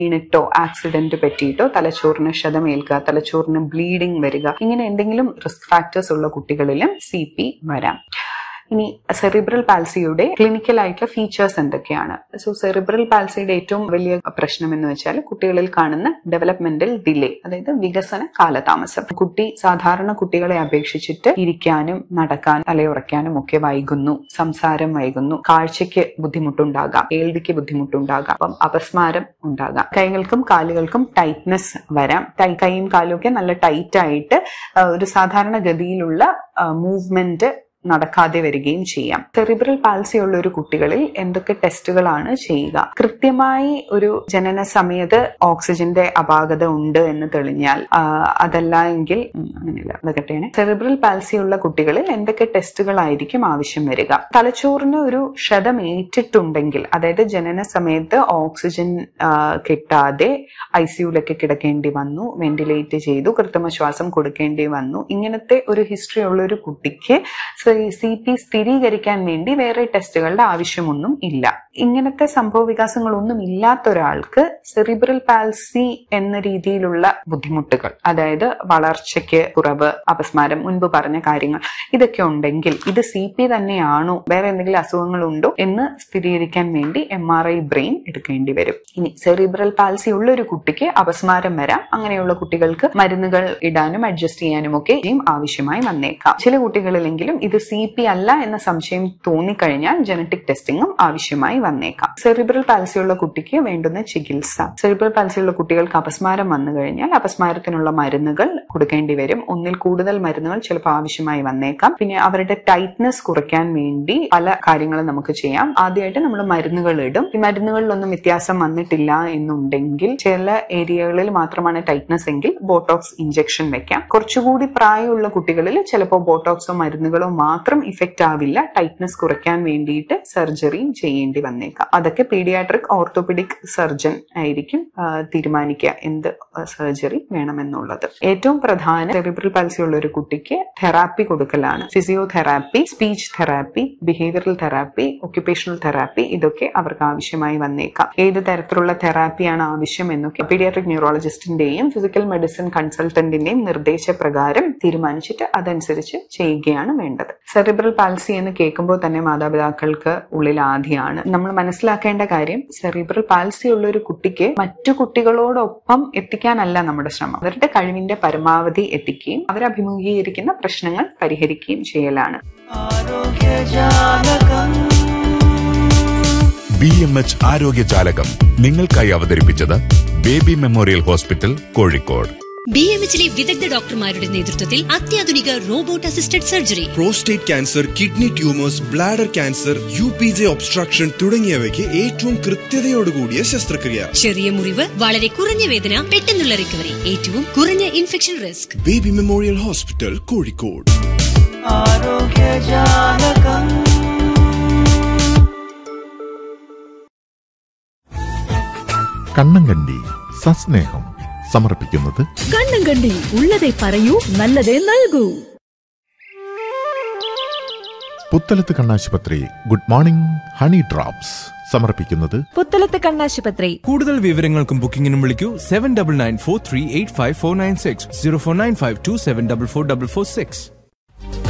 വീണിട്ടോ accident പറ്റിയിട്ടോ തലച്ചോറിന് ക്ഷതമേൽക്കുക തലച്ചോറിന് bleeding വരിക ഇങ്ങനെ എന്തെങ്കിലും റിസ്ക് ഫാക്ടേഴ്സ് ഉള്ള കുട്ടികളിലും സി പി വരാം ഇനി സെറിബ്രൽ പാൽസിയുടെ ക്ലിനിക്കൽ ആയിട്ടുള്ള ഫീച്ചേഴ്സ് എന്തൊക്കെയാണ് സോ സെറിബ്രൽ പാൽസിയുടെ ഏറ്റവും വലിയ പ്രശ്നം എന്ന് വെച്ചാൽ കുട്ടികളിൽ കാണുന്ന ഡെവലപ്മെന്റൽ ഡിലേ അതായത് വികസന കാലതാമസം കുട്ടി സാധാരണ കുട്ടികളെ അപേക്ഷിച്ചിട്ട് ഇരിക്കാനും നടക്കാനും തലയുറയ്ക്കാനും ഒക്കെ വൈകുന്നു സംസാരം വൈകുന്നു കാഴ്ചയ്ക്ക് ബുദ്ധിമുട്ടുണ്ടാകാം കേൾവിക്ക് ബുദ്ധിമുട്ടുണ്ടാകാം അപ്പം അപസ്മാരം ഉണ്ടാകാം കൈകൾക്കും കാലുകൾക്കും ടൈറ്റ്നെസ് വരാം ടൈ- കൈയും കാലും ഒക്കെ നല്ല ടൈറ്റ് ആയിട്ട് ആ, ഒരു സാധാരണ ഗതിയിലുള്ള മൂവ്മെന്റ് നടക്കാതെ വരികയും ചെയ്യാം സെറിബ്രൽ പാൽസി ഉള്ള ഒരു കുട്ടികളിൽ എന്തൊക്കെ ടെസ്റ്റുകളാണ് ചെയ്യുക കൃത്യമായി ഒരു ജനന സമയത്ത് ഓക്സിജന്റെ അപാകത ഉണ്ട് എന്ന് തെളിഞ്ഞാൽ ആ, അതല്ല എങ്കിൽ ഉം, അങ്ങനെയല്ല അത് കട്ടെയാണ് സെറിബ്രൽ പാൽസി ഉള്ള കുട്ടികളിൽ എന്തൊക്കെ ടെസ്റ്റുകളായിരിക്കും ആവശ്യം വരിക തലച്ചോറിന് ഒരു ക്ഷതം ഏറ്റിട്ടുണ്ടെങ്കിൽ അതായത് ജനന സമയത്ത് ഓക്സിജൻ ആ, കിട്ടാതെ ഐ സിയുലൊക്കെ കിടക്കേണ്ടി വന്നു വെന്റിലേറ്റ് ചെയ്തു കൃത്രിമ ശ്വാസം കൊടുക്കേണ്ടി വന്നു ഇങ്ങനത്തെ ഒരു ഹിസ്റ്ററി ഉള്ള ഒരു കുട്ടിക്ക് സി പി സ്ഥിരീകരിക്കാൻ വേണ്ടി വേറെ ടെസ്റ്റുകളുടെ ആവശ്യമൊന്നും ഇല്ല ഇങ്ങനത്തെ സംഭവ വികാസങ്ങളൊന്നും ഇല്ലാത്ത ഒരാൾക്ക് സെറിബ്രൽ പാൽസി എന്ന രീതിയിലുള്ള ബുദ്ധിമുട്ടുകൾ അതായത് വളർച്ചയ്ക്ക് കുറവ് അപസ്മാരം മുൻപ് പറഞ്ഞ കാര്യങ്ങൾ ഇതൊക്കെ ഉണ്ടെങ്കിൽ ഇത് സി പി തന്നെയാണോ വേറെ എന്തെങ്കിലും അസുഖങ്ങളുണ്ടോ എന്ന് സ്ഥിരീകരിക്കാൻ വേണ്ടി എം ആർ ഐ ബ്രെയിൻ എടുക്കേണ്ടി വരും ഇനി സെറിബ്രൽ പാൽസി ഉള്ള ഒരു കുട്ടിക്ക് അപസ്മാരം വരാം അങ്ങനെയുള്ള കുട്ടികൾക്ക് മരുന്നുകൾ ഇടാനും അഡ്ജസ്റ്റ് ചെയ്യാനും ഒക്കെ ആവശ്യമായി വന്നേക്കാം ചില കുട്ടികളിലെങ്കിലും ഇത് സി പി അല്ല എന്ന സംശയം തോന്നിക്കഴിഞ്ഞാൽ ജനറ്റിക് ടെസ്റ്റിംഗും ആവശ്യമായി വന്നേക്കാം സെറിബ്രൽ പാൽസി ഉള്ള കുട്ടിക്ക് വേണ്ടുന്ന ചികിത്സ സെറിബ്രൽ പാൽസി ഉള്ള കുട്ടികൾക്ക് അപസ്മാരം വന്നു കഴിഞ്ഞാൽ അപസ്മാരത്തിനുള്ള മരുന്നുകൾ കൊടുക്കേണ്ടി വരും ഒന്നിൽ കൂടുതൽ മരുന്നുകൾ ചിലപ്പോൾ ആവശ്യമായി വന്നേക്കാം പിന്നെ അവരുടെ ടൈറ്റ്നസ് കുറയ്ക്കാൻ വേണ്ടി പല കാര്യങ്ങളും നമുക്ക് ചെയ്യാം ആദ്യമായിട്ട് നമ്മൾ മരുന്നുകൾ ഇടും ഈ മരുന്നുകളിലൊന്നും വ്യത്യാസം വന്നിട്ടില്ല എന്നുണ്ടെങ്കിൽ ചില ഏരിയകളിൽ മാത്രമാണ് ടൈറ്റ്നസ് എങ്കിൽ ബോട്ടോക്സ് ഇഞ്ചക്ഷൻ വെക്കാം കുറച്ചുകൂടി പ്രായമുള്ള കുട്ടികളിൽ ചിലപ്പോൾ ബോട്ടോക്സോ മരുന്നുകളോ മാത്രം ഇഫക്റ്റ് ആവില്ല ടൈറ്റ്നസ് കുറയ്ക്കാൻ വേണ്ടിയിട്ട് സർജറിയും ചെയ്യേണ്ടി വന്നേക്കാം അതൊക്കെ പീഡിയാട്രിക് ഓർത്തോപെഡിക് സർജൻ ആയിരിക്കും ആ, തീരുമാനിക്കുക എന്ത് സർജറി വേണമെന്നുള്ളത് ഏറ്റവും പ്രധാന സെറിബ്രൽ പാൽസി ഉള്ള ഒരു കുട്ടിക്ക് തെറാപ്പി കൊടുക്കലാണ് physiotherapy speech therapy behavioural therapy occupational therapy ഇതൊക്കെ അവർക്ക് ആവശ്യമായി വന്നേക്കാം ഏത് തരത്തിലുള്ള തെറാപ്പിയാണ് ആവശ്യം എന്നൊക്കെ പീഡിയാട്രിക് ന്യൂറോളജിസ്റ്റിന്റെയും ഫിസിക്കൽ മെഡിസിൻ കൺസൾട്ടന്റിന്റെയും നിർദ്ദേശപ്രകാരം തീരുമാനിച്ചിട്ട് അതനുസരിച്ച് ചെയ്യുകയാണ് വേണ്ടത് സെറിബ്രൽ പാൽസി എന്ന് കേൾക്കുമ്പോൾ തന്നെ മാതാപിതാക്കൾക്ക് ഉള്ളിൽ ആദ്യമാണ് നമ്മൾ മനസ്സിലാക്കേണ്ട കാര്യം സെറിബ്രൽ പാൽസി ഉള്ള ഒരു കുട്ടിക്ക് മറ്റു കുട്ടികളോടൊപ്പം എത്തിക്കാനല്ല നമ്മുടെ ശ്രമം അവരുടെ കഴിവിന്റെ പരമാവധി എത്തിക്കുകയും അവരഭിമുഖീകരിക്കുന്ന പ്രശ്നങ്ങൾ പരിഹരിക്കുകയും ചെയ്യലാണ് ബി എം എച്ച് ആരോഗ്യജാലകം നിങ്ങൾക്കായി അവതരിപ്പിച്ചത് baby memorial hospital Kozhikode B M എച്ചിലെ വിദഗ്ധ ഡോക്ടർമാരുടെ നേതൃത്വത്തിൽ അത്യാധുനിക robot assisted surgery prostate cancer kidney tumours bladder cancer U P J obstruction തുടങ്ങിയവയ്ക്ക് ഏറ്റവും കൃത്യതയോടുകൂടിയ ശസ്ത്രക്രിയ ചെറിയ മുറിവ് വളരെ കുറഞ്ഞ വേദന പെട്ടെന്നുള്ള റിക്കവറി ഏറ്റവും കുറഞ്ഞ infection risk baby memorial hospital Kozhikode Kannankandi സസ്നേഹം സമർപ്പിക്കുന്നത് കണ്ണും കണ്ടി ഉള്ളതേ പറയൂ നല്ലതേ നൽകൂ പുത്തലത്ത് കണ്ണാശുപത്രി ഗുഡ് മോർണിംഗ് ഹണി ഡ്രോപ്സ് സമർപ്പിക്കുന്നത് പുത്തലത്ത് കണ്ണാശുപത്രി കൂടുതൽ വിവരങ്ങൾക്കും ബുക്കിംഗിനും വിളിക്കൂ seven double nine four three eight five four nine six zero four nine five two seven double four double four six